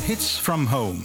Hits from home.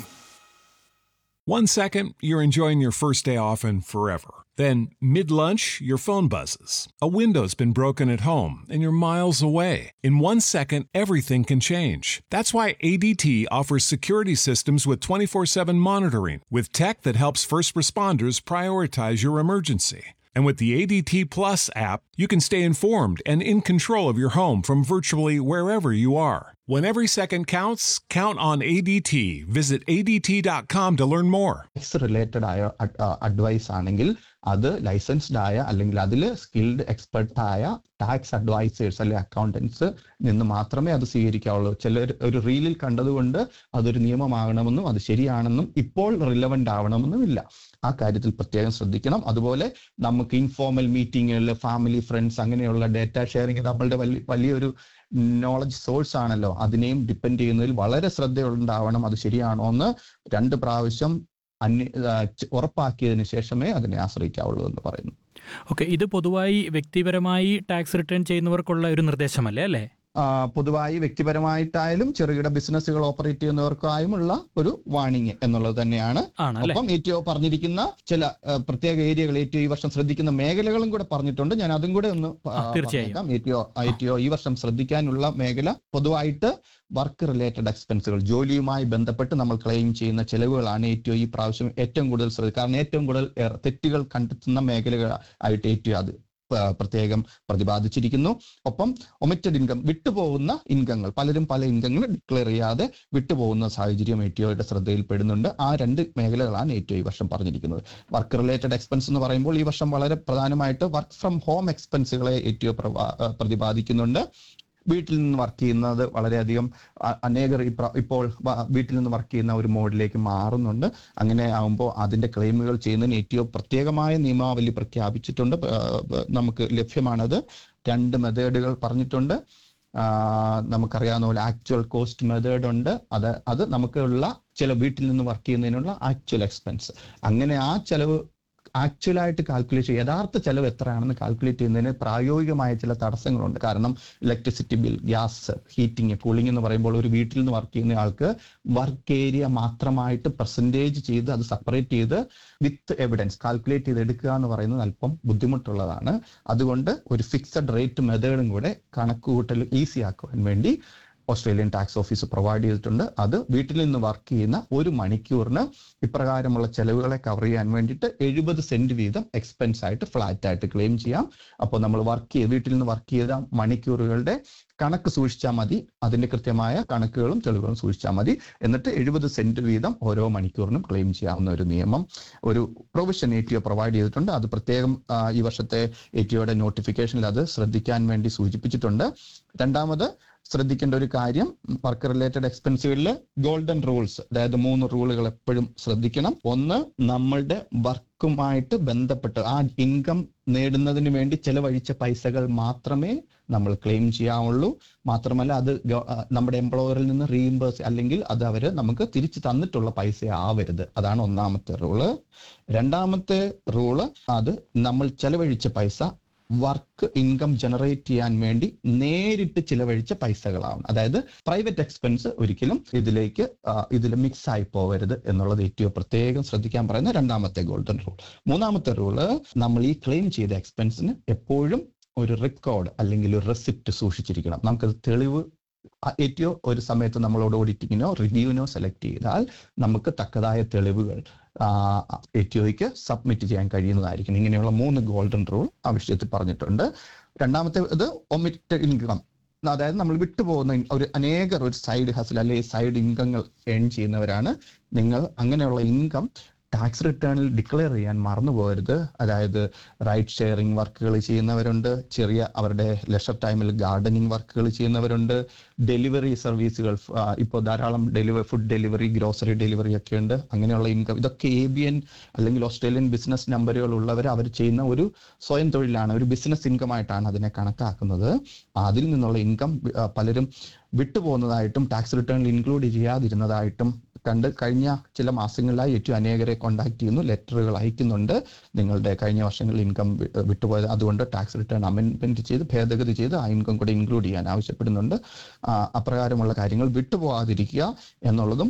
One second, you're enjoying your first day off and forever. Then, mid lunch, your phone buzzes. A window's been broken at home and you're miles away. In one second, everything can change. That's why ADT offers security systems with 24 7 monitoring, with tech that helps first responders prioritize your emergency. And with the ADT Plus app, you can stay informed and in control of your home from virtually wherever you are. When every second counts, count on ADT. Visit ADT.com to learn more. Tax related ആയ advice ആണെങ്കിൽ അത് licensed ആയ അല്ലെങ്കിൽ അതിൽ skilled expert ആയ tax advisors അല്ലെങ്കിൽ accountants നിന്ന് മാത്രമേ അത് സ്വീകരിക്കാവുള്ളൂ ചിലർ ഒരു റീലിൽ കണ്ടതുകൊണ്ട് അതൊരു നിയമമാകണമെന്നും അത് ശരിയാണെന്നും ഇപ്പോൾ റിലവൻ്റ് ആവണമെന്നും ഇല്ല ആ കാര്യത്തിൽ പ്രത്യേകം ശ്രദ്ധിക്കണം അതുപോലെ നമുക്ക് ഇൻഫോർമൽ മീറ്റിങ്ങുകളിൽ ഫാമിലി ഫ്രണ്ട്സ് അങ്ങനെയുള്ള ഡേറ്റ ഷെയറിങ് നമ്മളുടെ വലിയ വലിയൊരു നോളജ് സോഴ്സ് ആണല്ലോ അതിനെയും ഡിപ്പെൻഡ് ചെയ്യുന്നതിൽ വളരെ ശ്രദ്ധയുണ്ടാവണം അത് ശരിയാണോ എന്ന് രണ്ട് പ്രാവശ്യം അന്വ ആ, ച- ഉറപ്പാക്കിയതിന് ശേഷമേ അതിനെ ആശ്രയിക്കാവുള്ളൂ എന്ന് പറയുന്നു ഓക്കെ ഇത് പൊതുവായി വ്യക്തിപരമായി ടാക്സ് റിട്ടേൺ ചെയ്യുന്നവർക്കുള്ള ഒരു നിർദ്ദേശമല്ലേ അല്ലേ ആ, പൊതുവായി വ്യക്തിപരമായിട്ടായാലും ചെറുകിട ബിസിനസ്സുകൾ ഓപ്പറേറ്റ് ചെയ്യുന്നവർക്കായുമുള്ള ഒരു വാണിംഗ് എന്നുള്ളത് തന്നെയാണ് ആണല്ലേ ഒപ്പം ഏറ്റവും പറഞ്ഞിരിക്കുന്ന ചില ആ, പ്രത്യേക ഏരിയകൾ ഏറ്റവും ഈ വർഷം ശ്രദ്ധിക്കുന്ന മേഖലകളും കൂടെ പറഞ്ഞിട്ടുണ്ട് ഞാൻ അതും കൂടെ ഒന്ന് പ- ആ, തീർച്ചയായും. പറഞ്ഞേക്കാം. ഏറ്റവും ഏറ്റവും ഈ വർഷം ശ്രദ്ധിക്കാനുള്ള മേഖല പൊതുവായിട്ട് വർക്ക് റിലേറ്റഡ് എക്സ്പെൻസുകൾ ജോലിയുമായി ബന്ധപ്പെട്ട് നമ്മൾ ക്ലെയിം ചെയ്യുന്ന ചെലവുകളാണ് ഏറ്റവും ഈ പ്രാവശ്യം ഏറ്റവും കൂടുതൽ ശ്രദ്ധ കാരണം ഏറ്റവും കൂടുതൽ ഏർ, തെറ്റുകൾ കണ്ടെത്തുന്ന മേഖലകൾ ആയിട്ട് ഏറ്റവും അത് പ- പ്രത്യേകം പ്രതിപാദിച്ചിരിക്കുന്നു ഒപ്പം ഒമിറ്റഡ് ഇൻകം വിട്ടുപോകുന്ന ഇൻകങ്ങൾ പലരും പല ഇൻകങ്ങൾ ഡിക്ലെയർ ചെയ്യാതെ വിട്ടുപോകുന്ന സാഹചര്യം ഏറ്റോയുടെ ശ്രദ്ധയിൽപ്പെടുന്നുണ്ട് ആ രണ്ട് മേഖലകളാണ് ഏറ്റവും ഈ വർഷം പറഞ്ഞിരിക്കുന്നത് വർക്ക് റിലേറ്റഡ് എക്സ്പെൻസ് എന്ന് പറയുമ്പോൾ ഈ വർഷം വളരെ പ്രധാനമായിട്ട് വർക്ക് ഫ്രം ഹോം എക്സ്പെൻസുകളെ ഏറ്റവും പ്രവാ- ആ, പ്രതിപാദിക്കുന്നുണ്ട് വീട്ടിൽ നിന്ന് വർക്ക് ചെയ്യുന്നത് വളരെയധികം അ- അനേകർ ഇപ്ര- ഇപ്പോൾ വ- വീട്ടിൽ നിന്ന് വർക്ക് ചെയ്യുന്ന ഒരു മോഡിലേക്ക് മാറുന്നുണ്ട് അങ്ങനെ ആകുമ്പോൾ അതിന്റെ ക്ലെയിമുകൾ ചെയ്യുന്നതിന് ഏറ്റവും പ്രത്യേകമായ നിയമാവലി പ്രഖ്യാപിച്ചിട്ടുണ്ട് ആ, ബ- നമുക്ക് ലഭ്യമാണത് രണ്ട് മെത്തേഡുകൾ പറഞ്ഞിട്ടുണ്ട് ആ, നമുക്കറിയാവുന്ന പോലെ ആക്ച്വൽ കോസ്റ്റ് മെത്തേഡ് ഉണ്ട് അത് അത് നമുക്കുള്ള ചില വീട്ടിൽ നിന്ന് വർക്ക് ചെയ്യുന്നതിനുള്ള ആക്ച്വൽ എക്സ്പെൻസ് അങ്ങനെ ആ ചെലവ് ആക്ച്വൽ ആയിട്ട് കാൽക്കുലേറ്റ് ചെയ്യുക യഥാർത്ഥ ചെലവ് എത്രയാണെന്ന് കാൽക്കുലേറ്റ് ചെയ്യുന്നതിന് പ്രായോഗികമായ ചില തടസ്സങ്ങളുണ്ട് കാരണം electricity bill gas heating cooling എന്ന് പറയുമ്പോൾ ഒരു വീട്ടിൽ നിന്ന് വർക്ക് ചെയ്യുന്ന ആൾക്ക് വർക്ക് ഏരിയ മാത്രമായിട്ട് പെർസെൻറ്റേജ് ചെയ്ത് അത് സെപ്പറേറ്റ് ചെയ്ത് വിത്ത് എവിഡൻസ് കാൽക്കുലേറ്റ് ചെയ്ത് എടുക്കുക എന്ന് പറയുന്നത് അല്പം ബുദ്ധിമുട്ടുള്ളതാണ് അതുകൊണ്ട് ഒരു ഫിക്സഡ് റേറ്റ് മെത്തേഡും കൂടെ കണക്കുകൂട്ടൽ ഈസി ആക്കുവാൻ വേണ്ടി ഓസ്ട്രേലിയൻ ടാക്സ് ഓഫീസ് പ്രൊവൈഡ് ചെയ്തിട്ടുണ്ട് അത് വീട്ടിൽ നിന്ന് വർക്ക് ചെയ്യുന്ന ഒരു മണിക്കൂറിന് ഇപ്രകാരമുള്ള ചെലവുകളെ കവർ ചെയ്യാൻ വേണ്ടിയിട്ട് എഴുപത് സെന്റ് വീതം എക്സ്പെൻസ് ആയിട്ട് ഫ്ലാറ്റ് ആയിട്ട് ക്ലെയിം ചെയ്യാം അപ്പോൾ നമ്മൾ വർക്ക് ചെയ്ത് വീട്ടിൽ നിന്ന് വർക്ക് ചെയ്ത മണിക്കൂറുകളുടെ കണക്ക് സൂക്ഷിച്ചാൽ മതി അതിന്റെ കൃത്യമായ കണക്കുകളും തെളിവുകളും സൂക്ഷിച്ചാൽ മതി എന്നിട്ട് എഴുപത് സെന്റ് വീതം ഓരോ മണിക്കൂറിനും ക്ലെയിം ചെയ്യാവുന്ന ഒരു നിയമം ഒരു provision A T O provide ചെയ്തിട്ടുണ്ട് അത് പ്രത്യേകം ആ, ഈ വർഷത്തെ എ ടി ഒയുടെ നോട്ടിഫിക്കേഷനിൽ അത് ശ്രദ്ധിക്കാൻ വേണ്ടി സൂചിപ്പിച്ചിട്ടുണ്ട് രണ്ടാമത് ശ്രദ്ധിക്കേണ്ട ഒരു കാര്യം വർക്ക് റിലേറ്റഡ് എക്സ്പെൻസുകളിൽ ഗോൾഡൻ റൂൾസ് അതായത് മൂന്ന് റൂളുകൾ എപ്പോഴും ശ്രദ്ധിക്കണം ഒന്ന് നമ്മളുടെ വർക്കുമായിട്ട് ബന്ധപ്പെട്ട് ആ ഇൻകം നേടുന്നതിന് വേണ്ടി ചെലവഴിച്ച പൈസകൾ മാത്രമേ നമ്മൾ ക്ലെയിം ചെയ്യാവുള്ളൂ മാത്രമല്ല അത് ഗവ- ആ, നമ്മുടെ എംപ്ലോയറിൽ നിന്ന് റീഇംബേഴ്സ് അല്ലെങ്കിൽ അത് അവര് നമുക്ക് തിരിച്ചു തന്നിട്ടുള്ള പൈസ ആവരുത് അതാണ് ഒന്നാമത്തെ റൂള് രണ്ടാമത്തെ റൂള് അത് നമ്മൾ ചെലവഴിച്ച പൈസ വർക്ക് ഇൻകം ജനറേറ്റ് ചെയ്യാൻ വേണ്ടി നേരിട്ട് ചിലവഴിച്ച പൈസകളാണ് അതായത് പ്രൈവറ്റ് എക്സ്പെൻസ് ഒരിക്കലും ഇതിലേക്ക് ഇതിൽ മിക്സ് ആയി പോകരുത് എന്നുള്ളത് ഏറ്റവും പ്രത്യേകം ശ്രദ്ധിക്കാൻ പറയുന്ന രണ്ടാമത്തെ ഗോൾഡൻ റൂൾ മൂന്നാമത്തെ റൂള് നമ്മൾ ഈ ക്ലെയിം ചെയ്ത എക്സ്പെൻസിന് എപ്പോഴും ഒരു റെക്കോർഡ് അല്ലെങ്കിൽ ഒരു റെസിപ്റ്റ് സൂക്ഷിച്ചിരിക്കണം നമുക്കത് തെളിവ് ഏറ്റവും ഒരു സമയത്ത് നമ്മളോട് ഓഡിറ്റിങ്ങിനോ റിവ്യൂവിനോ സെലക്ട് ചെയ്താൽ നമുക്ക് തക്കതായ തെളിവുകൾ എറ്റിഒയ്ക്ക് സബ്മിറ്റ് ചെയ്യാൻ കഴിയുന്നതായിരിക്കും ഇങ്ങനെയുള്ള മൂന്ന് ഗോൾഡൻ റൂൾ ആ വിഷയത്തിൽ പറഞ്ഞിട്ടുണ്ട് രണ്ടാമത്തെ ഇത് ഒമിറ്റഡ് ഇൻകം അതായത് നമ്മൾ വിട്ടുപോകുന്ന ഇൻ- ഒരു അനേകർ ഒരു സൈഡ് ഹസിൽ അല്ലെങ്കിൽ സൈഡ് ഇൻകങ്ങൾ ഏൺ ചെയ്യുന്നവരാണ് നിങ്ങൾ അങ്ങനെയുള്ള ഇൻകം ടാക്സ് റിട്ടേണിൽ ഡിക്ലെയർ ചെയ്യാൻ മറന്നു പോകരുത് അതായത് റൈഡ് ഷെയറിംഗ് വർക്കുകൾ ചെയ്യുന്നവരുണ്ട് ചെറിയ അവരുടെ ലെഷർ ടൈമിൽ ഗാർഡനിങ് വർക്കുകൾ ചെയ്യുന്നവരുണ്ട് ഡെലിവറി സർവീസുകൾ ഇപ്പോൾ ധാരാളം delivery food delivery grocery delivery ഒക്കെ ഉണ്ട് അങ്ങനെയുള്ള ഇൻകം ഇതൊക്കെ എ ബി എൻ അല്ലെങ്കിൽ ഓസ്ട്രേലിയൻ ബിസിനസ് നമ്പറുകൾ ഉള്ളവർ അവർ ചെയ്യുന്ന ഒരു സ്വയം തൊഴിലാണ് ഒരു ബിസിനസ് ഇൻകം ആയിട്ടാണ് അതിനെ കണക്കാക്കുന്നത് അതിൽ നിന്നുള്ള ഇൻകം പലരും വിട്ടുപോകുന്നതായിട്ടും ടാക്സ് റിട്ടേണിൽ ഇൻക്ലൂഡ് ചെയ്യാതിരുന്നതായിട്ടും കണ്ട് കഴിഞ്ഞ ചില മാസങ്ങളിലായി ഏറ്റവും അനേകരെ കോണ്ടാക്ട് ചെയ്യുന്നു ലെറ്ററുകൾ അയക്കുന്നുണ്ട് നിങ്ങളുടെ കഴിഞ്ഞ വർഷങ്ങളിൽ ഇൻകം വിട്ടുപോയത് അതുകൊണ്ട് ടാക്സ് റിട്ടേൺ അമെൻമെന്റ് ചെയ്ത് ഭേദഗതി ചെയ്ത് ആ ഇൻകം കൂടെ ഇൻക്ലൂഡ് ചെയ്യാൻ ആവശ്യപ്പെടുന്നുണ്ട് ആ, അപ്രകാരമുള്ള കാര്യങ്ങൾ വിട്ടുപോകാതിരിക്കുക എന്നുള്ളതും